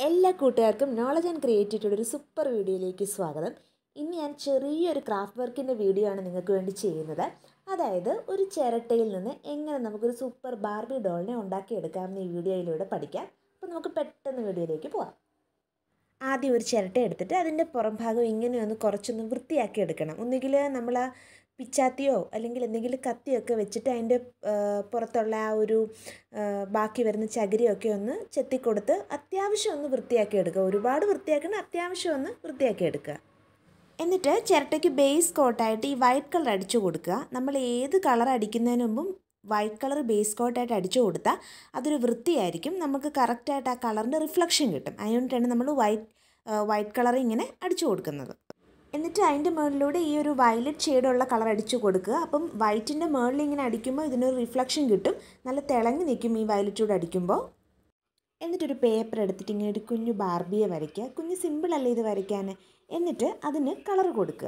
എല്ലാ കൂട്ടുകാർക്കും knowledge and ക്രിയേറ്റിവിറ്റിയുടെ ഒരു സൂപ്പർ വീഡിയോയിലേക്ക് സ്വാഗതം ഇന്ന് ഞാൻ ചെറിയൊരു ക്രാഫ്റ്റ് വർക്കിൻ്റെ വീഡിയോ ആണ് നിങ്ങൾക്ക് വേണ്ടി ചെയ്യുന്നത് അതായത് ഒരു ചിരട്ടയിൽ നിന്ന് എങ്ങനെ നമുക്കൊരു സൂപ്പർ ബാർബി ഡോളിനെ ഉണ്ടാക്കിയെടുക്കാമെന്ന് ഈ വീഡിയോയിലൂടെ പഠിക്കാം അപ്പോൾ നമുക്ക് പെട്ടെന്ന് വീഡിയോയിലേക്ക് പോവാം ആദ്യം ഒരു ചിരട്ട എടുത്തിട്ട് അതിൻ്റെ പുറം ഭാഗം ഇങ്ങനെ ഒന്ന് കുറച്ചൊന്ന് വൃത്തിയാക്കി എടുക്കണം ഒന്നുകിൽ നമ്മൾ ആ പിച്ചാത്തിയോ അല്ലെങ്കിൽ എന്തെങ്കിലും കത്തിയൊക്കെ വെച്ചിട്ട് അതിൻ്റെ പുറത്തുള്ള ആ ഒരു ബാക്കി വരുന്ന ചകിരിയൊക്കെ ഒന്ന് ചെത്തിക്കൊടുത്ത് അത്യാവശ്യം ഒന്ന് വൃത്തിയാക്കി എടുക്കുക ഒരുപാട് വൃത്തിയാക്കണം അത്യാവശ്യം ഒന്ന് വൃത്തിയാക്കി എടുക്കുക എന്നിട്ട് ചിരട്ടയ്ക്ക് ബേസ് കോട്ടായിട്ട് ഈ വൈറ്റ് കളർ അടിച്ചു കൊടുക്കുക നമ്മൾ ഏത് കളർ അടിക്കുന്നതിന് മുമ്പും വൈറ്റ് കളർ ബേസ് കോട്ടായിട്ട് അടിച്ചു കൊടുത്താൽ അതൊരു വൃത്തിയായിരിക്കും നമുക്ക് കറക്റ്റായിട്ട് ആ കളറിൻ്റെ റിഫ്ലക്ഷൻ കിട്ടും അതുകൊണ്ടാണ് നമ്മൾ വൈറ്റ് വൈറ്റ് കളർ ഇങ്ങനെ അടിച്ചു കൊടുക്കുന്നത് എന്നിട്ട് അതിൻ്റെ മുകളിലൂടെ ഈ ഒരു വയലറ്റ് ഷെയ്ഡുള്ള കളർ അടിച്ചു കൊടുക്കുക അപ്പം വൈറ്റിൻ്റെ മുകളിൽ ഇങ്ങനെ അടിക്കുമ്പോൾ ഇതിനൊരു റിഫ്ലക്ഷൻ കിട്ടും നല്ല തിളങ്ങി നിൽക്കും ഈ വയലറ്റൂടെ അടിക്കുമ്പോൾ എന്നിട്ടൊരു പേപ്പർ എടുത്തിട്ട് ഇങ്ങനെ ഒരു കുഞ്ഞു ബാർബിയെ വരയ്ക്കുക കുഞ്ഞു സിമ്പിളല്ലേ ഇത് വരയ്ക്കാൻ എന്നിട്ട് അതിന് കളർ കൊടുക്കുക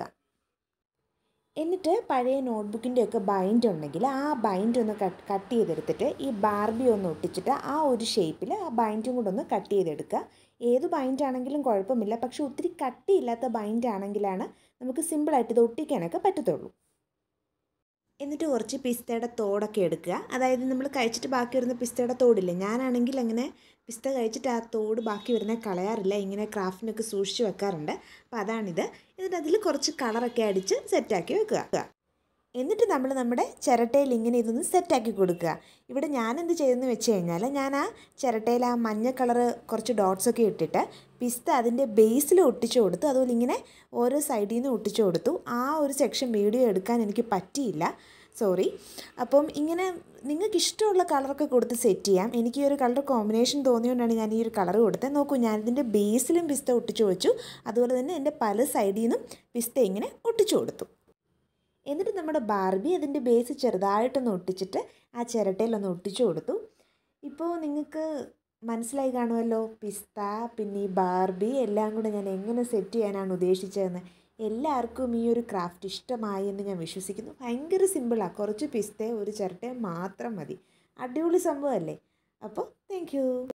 എന്നിട്ട് പഴയ നോട്ട്ബുക്കിൻ്റെ ഒക്കെ ബൈൻഡ് ഉണ്ടെങ്കിൽ ആ ബൈൻഡ് ഒന്ന് കട്ട് കട്ട് ചെയ്തെടുത്തിട്ട് ഈ ബാർബി ഒന്ന് ഒട്ടിച്ചിട്ട് ആ ഒരു ഷേപ്പിൽ ആ ബൈൻഡും കൂടെ ഒന്ന് കട്ട് ചെയ്തെടുക്കുക ഏത് ബൈൻഡ് ആണെങ്കിലും കുഴപ്പമില്ല പക്ഷെ ഒത്തിരി കട്ടിയില്ലാത്ത ബൈൻഡ് ആണെങ്കിലാണ് നമുക്ക് സിമ്പിളായിട്ട് ഇത് ഒട്ടിക്കാനൊക്കെ പറ്റത്തുള്ളൂ എന്നിട്ട് കുറച്ച് പിസ്തയുടെ തോടൊക്കെ എടുക്കുക അതായത് നമ്മൾ കഴിച്ചിട്ട് ബാക്കി വരുന്ന പിസ്തയുടെ തോടില്ലേ ഞാനാണെങ്കിൽ അങ്ങനെ പിസ്ത കഴിച്ചിട്ട് ആ തോട് ബാക്കി വരുന്ന കളയാറില്ല ഇങ്ങനെ ക്രാഫ്റ്റിനൊക്കെ സൂക്ഷിച്ച് വെക്കാറുണ്ട് അപ്പോൾ അതാണിത് എന്നിട്ട് അതിൽ കുറച്ച് കളറൊക്കെ അടിച്ച് സെറ്റാക്കി വെക്കുക എന്നിട്ട് നമ്മൾ നമ്മുടെ ചിരട്ടയിൽ ഇങ്ങനെ ഇതൊന്ന് സെറ്റാക്കി കൊടുക്കുക ഇവിടെ ഞാൻ എന്ത് ചെയ്തെന്ന് വെച്ച് കഴിഞ്ഞാൽ ഞാൻ ആ ചിരട്ടയിൽ ആ മഞ്ഞ കളറ് കുറച്ച് ഡോട്ട്സൊക്കെ ഇട്ടിട്ട് പിസ്ത അതിൻ്റെ ബേസിൽ ഒട്ടിച്ചു കൊടുത്തു അതുപോലെ ഇങ്ങനെ ഓരോ സൈഡിൽ നിന്ന് ഒട്ടിച്ചു കൊടുത്തു ആ ഒരു സെക്ഷൻ വീഡിയോ എടുക്കാൻ എനിക്ക് പറ്റിയില്ല സോറി അപ്പം ഇങ്ങനെ നിങ്ങൾക്ക് ഇഷ്ടമുള്ള കളറൊക്കെ കൊടുത്ത് സെറ്റ് ചെയ്യാം എനിക്ക് ഈ ഒരു കളർ കോമ്പിനേഷൻ തോന്നിയുകൊണ്ടാണ് ഞാൻ ഈ ഒരു കളർ കൊടുത്തത് നോക്കൂ ഞാനിതിൻ്റെ ബേസിലും പിസ്ത ഒട്ടിച്ചു വെച്ചു അതുപോലെ തന്നെ എൻ്റെ പല സൈഡിൽ നിന്നും പിസ്ത ഇങ്ങനെ ഒട്ടിച്ചു കൊടുത്തു എന്നിട്ട് നമ്മുടെ ബാർബി അതിൻ്റെ ബേസ് ചെറുതായിട്ടൊന്ന് ഒട്ടിച്ചിട്ട് ആ ചിരട്ടയിലൊന്ന് ഒട്ടിച്ചു കൊടുത്തു ഇപ്പോൾ നിങ്ങൾക്ക് മനസ്സിലായി കാണുമല്ലോ പിസ്ത പിന്നെ ഈ ബാർബി എല്ലാം കൂടെ ഞാൻ എങ്ങനെ സെറ്റ് ചെയ്യാനാണ് ഉദ്ദേശിച്ചതെന്ന് എല്ലാവർക്കും ഈ ഒരു ക്രാഫ്റ്റ് ഇഷ്ടമായി എന്ന് ഞാൻ വിശ്വസിക്കുന്നു ഭയങ്കര സിമ്പിളാണ് കുറച്ച് പിസ്തയും ഒരു ചിരട്ടയും മാത്രം മതി അടിപൊളി സംഭവമല്ലേ അപ്പോൾ താങ്ക്